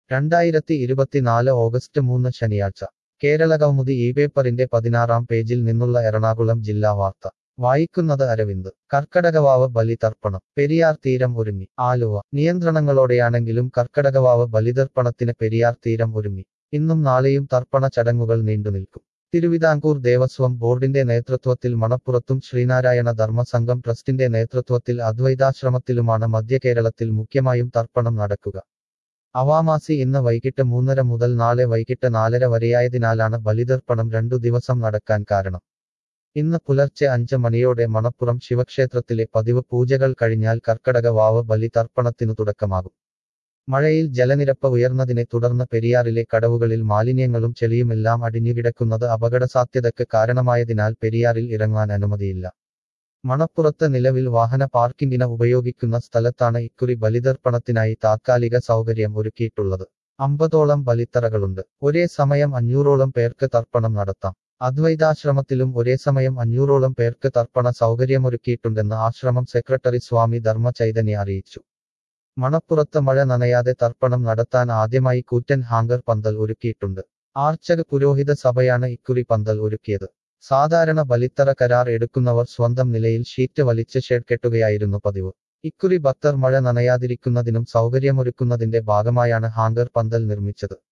രണ്ടായിരത്തി ഇരുപത്തിനാല് ഓഗസ്റ്റ് മൂന്ന് ശനിയാഴ്ച കേരള കൗമുദി ഈ പേപ്പറിന്റെ പതിനാറാം പേജിൽ നിന്നുള്ള എറണാകുളം ജില്ലാ വാർത്ത വായിക്കുന്നത് അരവിന്ദ് കർക്കടകവാവ് ബലിതർപ്പണം പെരിയാർ തീരം ഒരുങ്ങി ആലുവ നിയന്ത്രണങ്ങളോടെയാണെങ്കിലും കർക്കടകവാവ് ബലിതർപ്പണത്തിന് പെരിയാർ തീരം ഒരുങ്ങി ഇന്നും നാളെയും തർപ്പണ ചടങ്ങുകൾ നീണ്ടുനിൽക്കും തിരുവിതാംകൂർ ദേവസ്വം ബോർഡിന്റെ നേതൃത്വത്തിൽ മണപ്പുറത്തും ശ്രീനാരായണ ധർമ്മസംഘം ട്രസ്റ്റിന്റെ നേതൃത്വത്തിൽ അദ്വൈതാശ്രമത്തിലുമാണ് മധ്യകേരളത്തിൽ മുഖ്യമായും തർപ്പണം നടക്കുക അവാമാസി ഇന്ന് വൈകിട്ട് മൂന്നര മുതൽ നാളെ വൈകിട്ട് നാലര വരെയായതിനാലാണ് ബലിതർപ്പണം രണ്ടു ദിവസം നടക്കാൻ കാരണം ഇന്ന് പുലർച്ചെ അഞ്ച് മണിയോടെ മണപ്പുറം ശിവക്ഷേത്രത്തിലെ പതിവ് പൂജകൾ കഴിഞ്ഞാൽ കർക്കടക വാവ് ബലി തർപ്പണത്തിനു തുടക്കമാകും മഴയിൽ ജലനിരപ്പ് ഉയർന്നതിനെ തുടർന്ന് പെരിയാറിലെ കടവുകളിൽ മാലിന്യങ്ങളും ചെളിയുമെല്ലാം അടിഞ്ഞുകിടക്കുന്നത് അപകടസാധ്യതയ്ക്ക് കാരണമായതിനാൽ പെരിയാറിൽ ഇറങ്ങാൻ അനുമതിയില്ല മണപ്പുറത്ത് നിലവിൽ വാഹന പാർക്കിങ്ങിന് ഉപയോഗിക്കുന്ന സ്ഥലത്താണ് ഇക്കുറി ബലിതർപ്പണത്തിനായി താത്കാലിക സൗകര്യം ഒരുക്കിയിട്ടുള്ളത് അമ്പതോളം ബലിത്തറകളുണ്ട് ഒരേ സമയം അഞ്ഞൂറോളം പേർക്ക് തർപ്പണം നടത്താം അദ്വൈതാശ്രമത്തിലും ഒരേ സമയം അഞ്ഞൂറോളം പേർക്ക് തർപ്പണ സൗകര്യമൊരുക്കിയിട്ടുണ്ടെന്ന് ആശ്രമം സെക്രട്ടറി സ്വാമി ധർമ്മ ചൈതന്യ അറിയിച്ചു മണപ്പുറത്ത് മഴ നനയാതെ തർപ്പണം നടത്താൻ ആദ്യമായി കൂറ്റൻ ഹാങ്കർ പന്തൽ ഒരുക്കിയിട്ടുണ്ട് ആർച്ചക പുരോഹിത സഭയാണ് ഇക്കുറി പന്തൽ ഒരുക്കിയത് സാധാരണ ബലിത്തറ കരാർ എടുക്കുന്നവർ സ്വന്തം നിലയിൽ ഷീറ്റ് വലിച്ച് ഷെഡ് കെട്ടുകയായിരുന്നു പതിവ് ഇക്കുറി ഭക്തർ മഴ നനയാതിരിക്കുന്നതിനും സൗകര്യമൊരുക്കുന്നതിന്റെ ഭാഗമായാണ് ഹാങ്കർ പന്തൽ നിർമ്മിച്ചത്